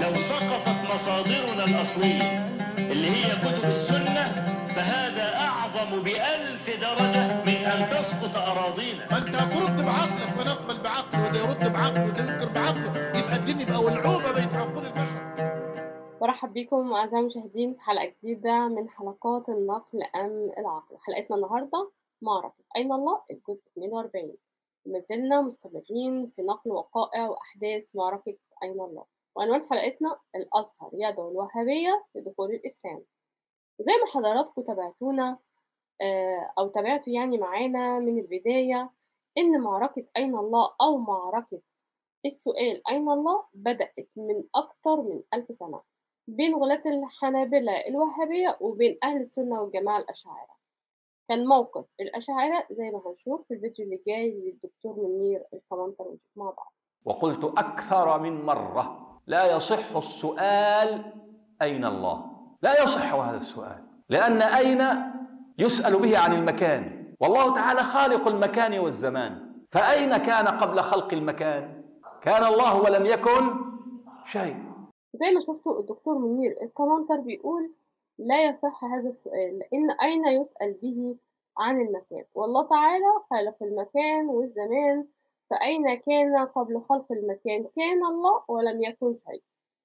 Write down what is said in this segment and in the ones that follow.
لو سقطت مصادرنا الأصلية اللي هي كتب السنة فهذا أعظم بألف درجة من أن تسقط أراضينا ما انت هترد بعقلك ما نقبل بعقله وده يرد بعقله وده ينكر بعقله يبقى الدين يبقى ولعوبه بين عقول البشر برحب بكم أعزائي المشاهدين في حلقة جديدة من حلقات النقل أم العقل حلقتنا النهاردة معركة أين الله الجزء 42 ما زلنا مستمرين في نقل وقائع وأحداث معركة أين الله وعنوان حلقتنا الأزهر يدعو الوهابية لدخول الإسلام وزي ما حضراتكم تابعتونا آه، أو تابعتوا يعني معانا من البداية إن معركة أين الله أو معركة السؤال أين الله بدأت من أكتر من ألف سنة بين غلاة الحنابلة الوهابية وبين أهل السنة والجماعة الأشاعرة كان موقف الأشاعرة زي ما هنشوف في الفيديو اللي جاي للدكتور منير الكمانتر ونشوف مع بعض وقلت أكثر من مرة لا يصح السؤال أين الله لا يصح هذا السؤال لأن أين يسأل به عن المكان والله تعالى خالق المكان والزمان فأين كان قبل خلق المكان كان الله ولم يكن شيء زي ما شفتوا الدكتور منير الكمانتر بيقول لا يصح هذا السؤال لأن أين يسأل به عن المكان والله تعالى خلق المكان والزمان فأين كان قبل خلق المكان كان الله ولم يكن شيء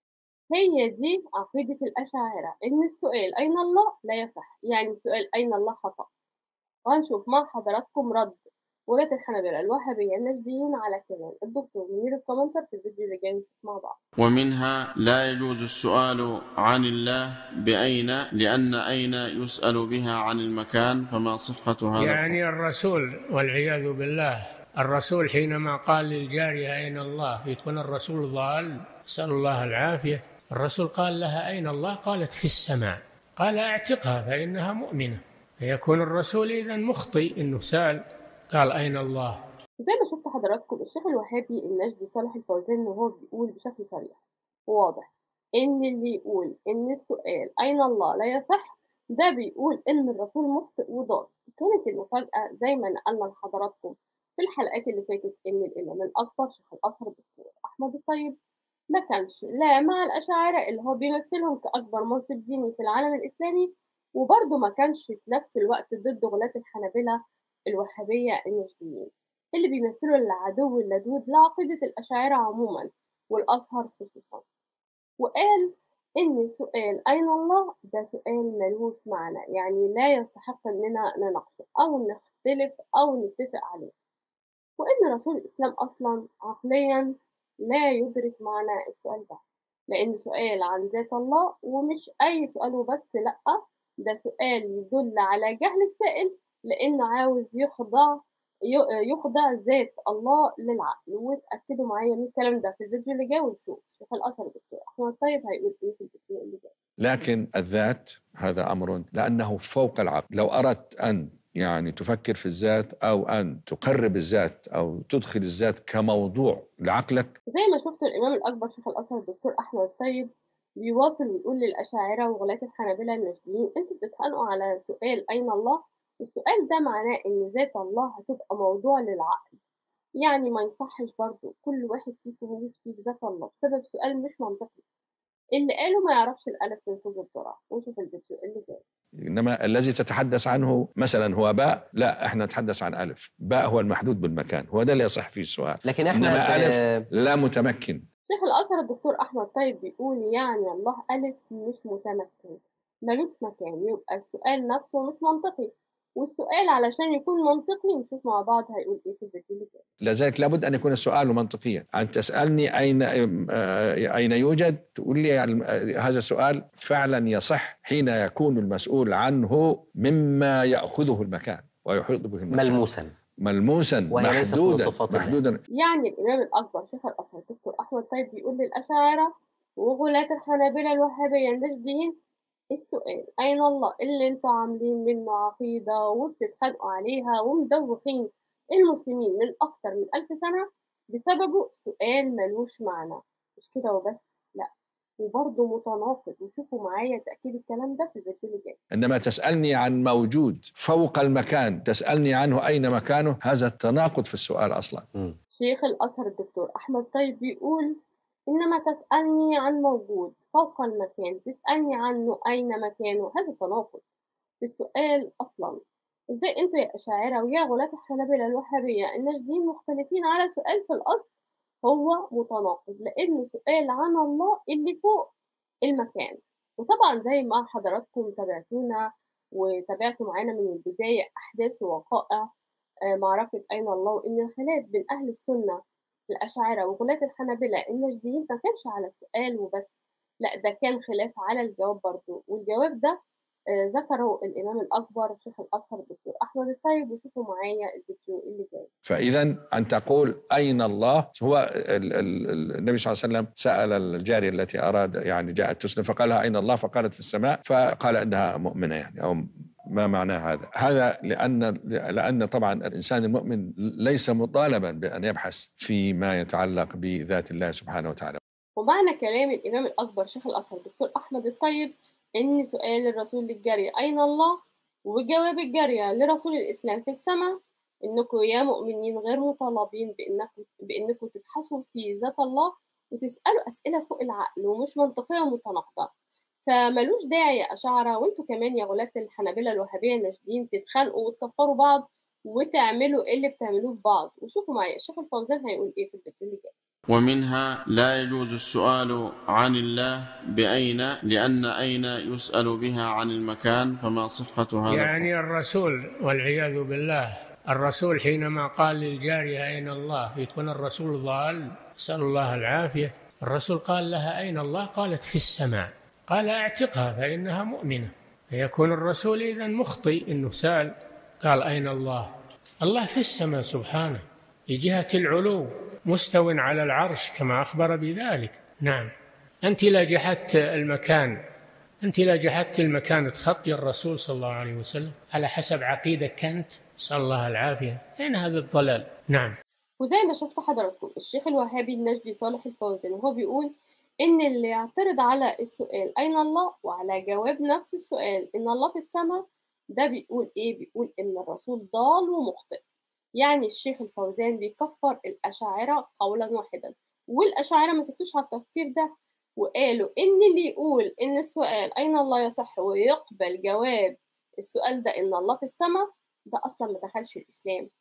هي دي عقيدة الأشاعرة إن السؤال أين الله لا يصح يعني سؤال أين الله خطأ وهنشوف مع حضراتكم رد ولاة الحنابلة الوهابية النجديين على كلام الدكتور منير الكومنتر في الفيديو اللي جاي نشوف مع بعض ومنها لا يجوز السؤال عن الله بأين لأن أين يسأل بها عن المكان فما صحة هذا يعني الرسول والعياذ بالله الرسول حينما قال للجارية أين الله يكون الرسول ضال نسأل الله العافية الرسول قال لها أين الله قالت في السماء قال اعتقها فإنها مؤمنة فيكون الرسول إذا مخطئ إنه سأل قال أين الله زي ما شفت حضراتكم الشيخ الوهابي النجدي صالح الفوزان وهو بيقول بشكل صريح وواضح إن اللي يقول إن السؤال أين الله لا يصح ده بيقول إن الرسول مخطئ وضال كانت المفاجأة زي ما نقلنا لحضراتكم في الحلقات اللي فاتت إن الإمام الأكبر شيخ الأزهر الدكتور أحمد الطيب ما كانش لا مع الأشاعرة اللي هو بيمثلهم كأكبر منصب ديني في العالم الإسلامي وبرضه ما كانش في نفس الوقت ضد غلاة الحنابلة الوهابية النجديين اللي بيمثلوا العدو اللدود لعقيدة الأشاعرة عموما والأزهر خصوصا وقال إن سؤال أين الله ده سؤال ملوش معنى يعني لا يستحق إننا نناقشه أو نختلف أو نتفق عليه وإن رسول الإسلام أصلا عقليا لا يدرك معنى السؤال ده لأن سؤال عن ذات الله ومش أي سؤال وبس لأ ده سؤال يدل على جهل السائل لأنه عاوز يخضع يخضع ذات الله للعقل وتأكدوا معايا من الكلام ده في الفيديو اللي جاي ونشوف شيخ الأثر الدكتور أحمد طيب هيقول إيه في الفيديو اللي جاي لكن الذات هذا امر لانه فوق العقل لو اردت ان يعني تفكر في الذات او ان تقرب الذات او تدخل الذات كموضوع لعقلك زي ما شفتوا الإمام الأكبر شيخ الأزهر الدكتور أحمد الطيب بيواصل ويقول للأشاعرة وغلاة الحنابلة النجديين أنتوا بتتخانقوا على سؤال أين الله؟ السؤال ده معناه إن ذات الله هتبقى موضوع للعقل يعني ما يصحش برضه كل واحد فيكم يفتي بذات الله بسبب سؤال مش منطقي اللي قاله ما يعرفش الألف من فوق الذرة ونشوف الفيديو اللي جاي انما الذي تتحدث عنه مثلا هو باء لا احنا نتحدث عن الف باء هو المحدود بالمكان هو ده اللي يصح فيه السؤال لكن احنا انما في- الف لا متمكن شيخ الأزهر الدكتور أحمد طيب بيقول يعني الله ألف مش متمكن ملوش مكان يبقى السؤال نفسه مش منطقي والسؤال علشان يكون منطقي نشوف مع بعض هيقول إيه في الفيديو اللي جاي لذلك لابد ان يكون السؤال منطقيا ان تسالني اين آه، اين يوجد تقول لي يعني هذا السؤال فعلا يصح حين يكون المسؤول عنه مما ياخذه المكان ويحيط به المكان ملموسا ملموسا وهي ليست من محدودا صفات الله. محدودا يعني الإمام الأكبر شيخ الأزهر الدكتور أحمد طيب بيقول للأشاعرة وغلاة الحنابلة الوهابية النجديين السؤال أين الله اللي انتوا عاملين منه عقيدة وبتتخانقوا عليها ومدوخين المسلمين من أكتر من ألف سنة بسببه سؤال ملوش معنى مش كده وبس لأ وبرضه متناقض وشوفوا معايا تأكيد الكلام ده في الفيديو اللي جاي عندما تسألني عن موجود فوق المكان تسألني عنه أين مكانه هذا التناقض في السؤال أصلا شيخ الأزهر الدكتور أحمد طيب بيقول إنما تسألني عن موجود فوق المكان تسألني عنه أين مكانه هذا تناقض في السؤال أصلا إزاي أنتوا يا أشاعرة ويا غلاة الحنابلة الوهابية الناجدين مختلفين على سؤال في الأصل هو متناقض لأنه سؤال عن الله اللي فوق المكان وطبعا زي ما حضراتكم تابعتونا وتابعتوا معانا من البداية أحداث ووقائع آه، معركة أين الله وإن الخلاف بين أهل السنة الأشاعرة وغلاة الحنابلة النجديين ما كانش على السؤال وبس لا ده كان خلاف على الجواب برضه والجواب ده آه، ذكره الإمام الأكبر الشيخ الأزهر الدكتور أحمد الطيب وشوفوا معايا الفيديو اللي جاي فإذا أن تقول أين الله هو ال- ال- ال- النبي صلى الله عليه وسلم سأل الجارية التي أراد يعني جاءت تسلم فقال لها أين الله فقالت في السماء فقال إنها مؤمنة يعني أو ما معنى هذا؟ هذا لأن لأن طبعا الإنسان المؤمن ليس مطالبا بأن يبحث فيما يتعلق بذات الله سبحانه وتعالى ومعنى كلام الإمام الأكبر شيخ الأزهر الدكتور أحمد الطيب إن سؤال الرسول للجارية أين الله وجواب الجارية لرسول الإسلام في السماء إنكم يا مؤمنين غير مطالبين بإنكم بإنكم تبحثوا في ذات الله وتسألوا أسئلة فوق العقل ومش منطقية ومتناقضة فملوش داعي يا أشاعرة وانتوا كمان يا غلاة الحنابلة الوهابية الناشدين تتخانقوا وتكفروا بعض وتعملوا إيه اللي بتعملوه في بعض وشوفوا معايا الشيخ الفوزان هيقول إيه في الفيديو اللي جاي ومنها لا يجوز السؤال عن الله بأين لأن أين يسأل بها عن المكان فما صحة هذا يعني الرسول والعياذ بالله الرسول حينما قال للجارية أين الله يكون الرسول ضال نسأل الله العافية الرسول قال لها أين الله قالت في السماء قال اعتقها فإنها مؤمنة فيكون الرسول إذا مخطئ إنه سأل قال أين الله الله في السماء سبحانه في جهة العلو مستو على العرش كما أخبر بذلك نعم أنت لا جحدت المكان أنت لا جحدت المكان تخطي الرسول صلى الله عليه وسلم على حسب عقيدة كنت نسأل الله العافية أين هذا الضلال نعم وزي ما شفت حضراتكم الشيخ الوهابي النجدي صالح الفوزان وهو بيقول إن اللي يعترض على السؤال أين الله وعلى جواب نفس السؤال إن الله في السماء ده بيقول إيه؟ بيقول إن الرسول ضال ومخطئ يعني الشيخ الفوزان بيكفر الأشاعرة قولا واحدا والأشاعرة ما سكتوش على التكفير ده وقالوا إن اللي يقول إن السؤال أين الله يصح ويقبل جواب السؤال ده إن الله في السماء ده أصلا ما دخلش الإسلام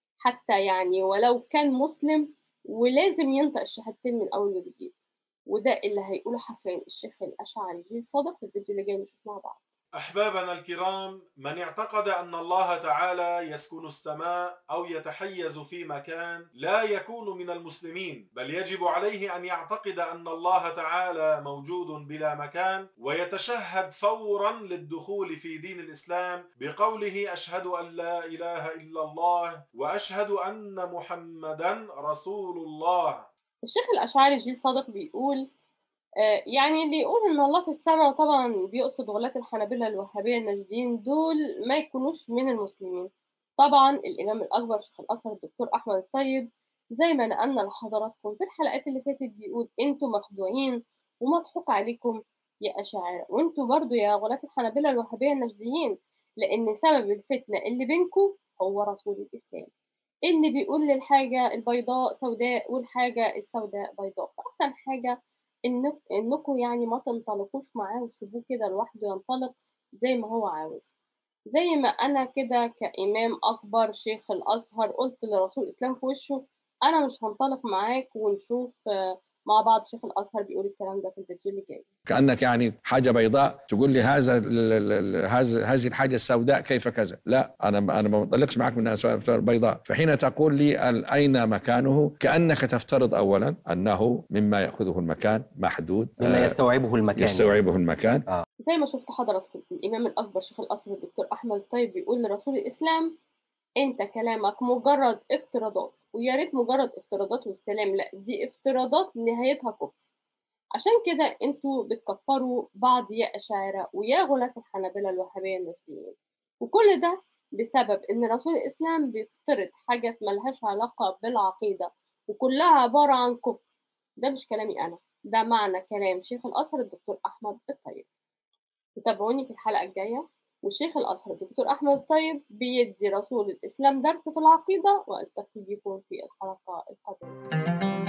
حتى يعني ولو كان مسلم ولازم ينطق الشهادتين من أول وجديد وده اللي هيقوله حرفيا الشيخ الأشعري جيل صادق في الفيديو اللي جاي نشوف مع بعض أحبابنا الكرام من اعتقد أن الله تعالى يسكن السماء أو يتحيز في مكان لا يكون من المسلمين بل يجب عليه أن يعتقد أن الله تعالى موجود بلا مكان ويتشهد فورا للدخول في دين الإسلام بقوله أشهد أن لا إله إلا الله وأشهد أن محمدا رسول الله الشيخ الأشعري جيل صادق بيقول آه، يعني اللي يقول إن الله في السماء وطبعا بيقصد غلاة الحنابلة الوهابية الناجدين دول ما يكونوش من المسلمين طبعا الإمام الأكبر شيخ الأزهر الدكتور أحمد الطيب زي ما نقلنا لحضراتكم في الحلقات اللي فاتت بيقول انتوا مخدوعين ومضحوك عليكم يا أشاعرة وانتوا برضو يا غلاة الحنابلة الوهابية الناجديين لأن سبب الفتنة اللي بينكم هو رسول الإسلام اللي بيقول للحاجة البيضاء سوداء والحاجة السوداء بيضاء فأحسن حاجة إنك إنكم يعني ما تنطلقوش معاه وتسيبوه كده لوحده ينطلق زي ما هو عاوز زي ما أنا كده كإمام أكبر شيخ الأزهر قلت لرسول الإسلام في وشه أنا مش هنطلق معاك ونشوف آه، مع بعض شيخ الأزهر بيقول الكلام ده في الفيديو اللي جاي كانك يعني حاجه بيضاء تقول لي هذا ال- ال- ال- هذا هذه الحاجه السوداء كيف كذا لا انا انا ما بنطلقش معك منها سواء بيضاء فحين تقول لي ال- اين مكانه كانك تفترض اولا انه مما ياخذه المكان محدود مما آه، يستوعبه المكان يعني. يستوعبه المكان زي ما شفت حضراتكم الإمام الأكبر شيخ الأزهر الدكتور أحمد الطيب بيقول لرسول الإسلام أنت كلامك مجرد افتراضات ويا ريت مجرد افتراضات والسلام لا دي افتراضات نهايتها كفر عشان كده انتوا بتكفروا بعض يا أشاعرة ويا غلاة الحنابلة الوهابية النفسيين وكل ده بسبب إن رسول الإسلام بيفترض حاجات ملهاش علاقة بالعقيدة وكلها عبارة عن كفر ده مش كلامي أنا ده معنى كلام شيخ الأزهر الدكتور أحمد الطيب وتابعوني في الحلقة الجاية وشيخ الأزهر الدكتور أحمد الطيب بيدي رسول الإسلام درس في العقيدة وألتقي بكم في الحلقة القادمة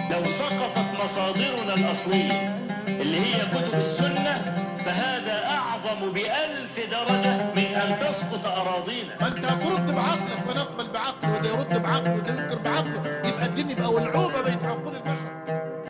لو سقطت مصادرنا الأصلية اللي هي كتب السنة فهذا أعظم بألف درجة من أن تسقط أراضينا ما انت هترد بعقلك فنقبل بعقله وده يرد بعقله وده ينكر بعقله يبقى الدين يبقى ولعوبه